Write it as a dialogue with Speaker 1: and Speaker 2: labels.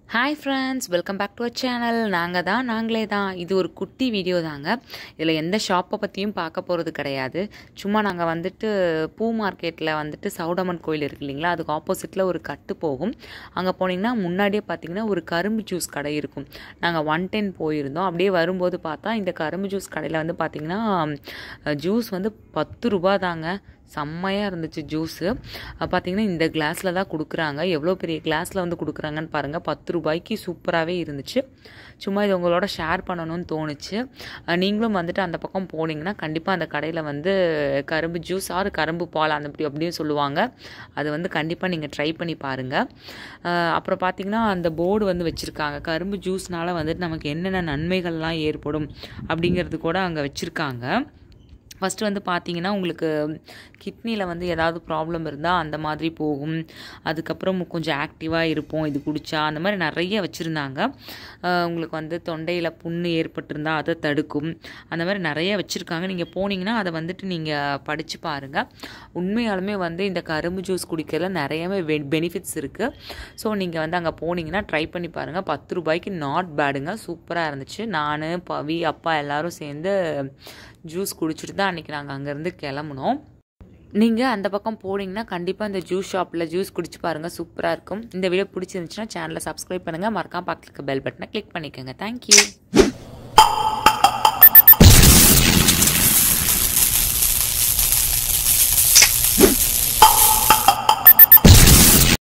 Speaker 1: hi friends welcome back to our channel நாங்கள் தான் நாங்களே தான் இது ஒரு குட்டி வீடியோ தாங்க இதில் எந்த ஷாப்பை பற்றியும் பார்க்க போகிறது கிடையாது சும்மா நாங்கள் வந்துட்டு பூ மார்க்கெட்டில் வந்துட்டு சவுடமன் கோயில் இருக்கு இல்லைங்களா அதுக்கு ஆப்போசிட்டில் ஒரு கட்டு போகும் அங்கே போனீங்கன்னா முன்னாடியே பார்த்தீங்கன்னா ஒரு கரும்பு ஜூஸ் கடை இருக்கும் நாங்கள் ஒன் டென் போயிருந்தோம் அப்படியே வரும்போது பார்த்தா இந்த கரும்பு ஜூஸ் கடையில் வந்து பார்த்திங்கன்னா ஜூஸ் வந்து பத்து ரூபா தாங்க செம்மையாக இருந்துச்சு ஜூஸு பார்த்தீங்கன்னா இந்த கிளாஸில் தான் கொடுக்குறாங்க எவ்வளோ பெரிய கிளாஸில் வந்து கொடுக்குறாங்கன்னு பாருங்கள் பத்து ரூபாய்க்கு சூப்பராகவே இருந்துச்சு சும்மா இது உங்களோட ஷேர் பண்ணணும்னு தோணுச்சு அஹ் நீங்களும் வந்துட்டு அந்த பக்கம் போனீங்கன்னா கண்டிப்பாக அந்த கடையில் வந்து கரும்பு ஜூஸ் ஆறு கரும்பு பால் அந்த அப்படி அப்படின்னு சொல்லுவாங்க அது வந்து கண்டிப்பாக நீங்கள் ட்ரை பண்ணி பாருங்கள் அஹ் அப்புறம் பார்த்தீங்கன்னா அந்த போர்டு வந்து வச்சுருக்காங்க கரும்பு ஜூஸ்னால வந்துட்டு நமக்கு என்னென்ன நன்மைகள்லாம் ஏற்படும் அப்படிங்கிறது கூட அங்கே வச்சுருக்காங்க ஃபஸ்ட்டு வந்து பார்த்தீங்கன்னா உங்களுக்கு கிட்னியில் வந்து ஏதாவது ப்ராப்ளம் இருந்தால் அந்த மாதிரி போகும் அதுக்கப்புறம் கொஞ்சம் ஆக்டிவாக இருப்போம் இது குடித்தா அந்த மாதிரி நிறைய வச்சுருந்தாங்க உங்களுக்கு வந்து தொண்டையில் புண்ணு ஏற்பட்டிருந்தா அதை தடுக்கும் அந்த மாதிரி நிறைய வச்சுருக்காங்க நீங்கள் போனீங்கன்னா அதை வந்துட்டு நீங்கள் படித்து பாருங்கள் உண்மையாலுமே வந்து இந்த கரும்பு ஜூஸ் குடிக்கிறதுல நிறையவே பெனிஃபிட்ஸ் இருக்குது ஸோ நீங்கள் வந்து அங்கே போனீங்கன்னா ட்ரை பண்ணி பாருங்கள் பத்து ரூபாய்க்கு நாட் பேடுங்க சூப்பராக இருந்துச்சு நான் பவி அப்பா எல்லாரும் சேர்ந்து ஜூஸ் குடிச்சிட்டு தான் அன்றைக்கி நாங்கள் அங்கேருந்து கிளம்புனோம் நீங்கள் அந்த பக்கம் போனீங்கன்னா கண்டிப்பாக இந்த ஜூஸ் ஷாப்பில் ஜூஸ் குடிச்சு பாருங்கள் சூப்பராக இருக்கும் இந்த வீடியோ பிடிச்சிருந்துச்சுன்னா சேனலை சப்ஸ்கிரைப் பண்ணுங்கள் மறக்காம பக்கத்துக்கு பெல் பட்டனை கிளிக் பண்ணிக்கோங்க தேங்க்யூ